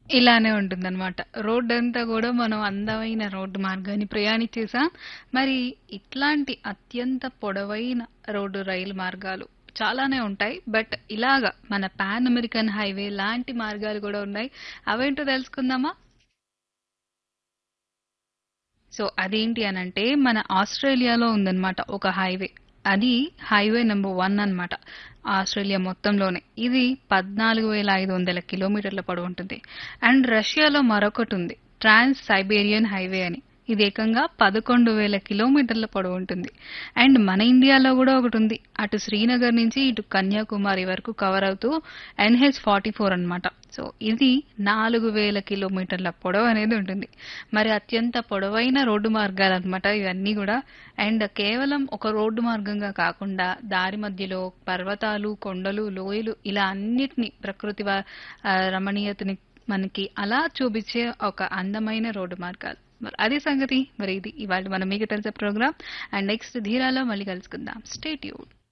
ఇలానే ఉంటుందన్నమాట. రోడ్డంతా గూడా మనం అందమైన రోడ్డు మార్గాన్ని ప్రయాణించేసాం. మరి ఇట్లాంటి అత్యంత పొడవైన రోడ్డు రైలు మార్గాలు చాలానే ఉంటాయి. బట్ ఇలాగ మన పాన్ అమెరికన్ హైవే లాంటి మార్గాలు గూడా ఉన్నాయి. అవేంటో తెలుసుకుందామా? సో, అదేంటి అనంటే మన ఆస్ట్రేలియాలో ఉందన్నమాట ఒక హైవే. అది హైవే నంబర్ 1 అన్నమాట. ఆస్ట్రేలియా మొత్తంలోనే. ఇది 14,500 కిలోమీటర్ల పొడవుంటుంది. అండ్ రష్యాలో మరొకటుంది. ట్రాన్స్ సైబేరియన్ హైవే అని. ఇది ఏకంగా 11,000 కిలోమీటర్ల పొడవుంటుంది. అండ్ మన ఇండియాలో గూడా ఒకటుంది. అటు శ్రీనగర్ నుంచి ఇటు కన్యాకుమారి వరకు కవర్ అవుతూ ఎన్‌హెచ్-44 అన్నమాట. సో, ఇది 4,000 కిలోమీటర్ల పొడవు అనేది ఉంటుంది. మరి అత్యంత పొడవైన రోడ్డు మార్గాలన్నమాట ఇవన్నీ గూడా. అండ్ కేవలం ఒక రోడ్డు మార్గంగా కాకుండా దారి మధ్యలో పర్వతాలు, కొండలు, లోయలు ఇలా అన్నిటిని ప్రకృతి వ ఆహ్, రమణీయతని మనకి అలా చూపించే ఒక అందమైన రోడ్డు మార్గాలు. మరి అది సంగతి. మరి ఇది ఇవాళ మన మీకు తెలుసా ప్రోగ్రామ్. అండ్ నెక్స్ట్ ధీరాలో మళ్ళీ కలుసుకుందాం. Stay tuned.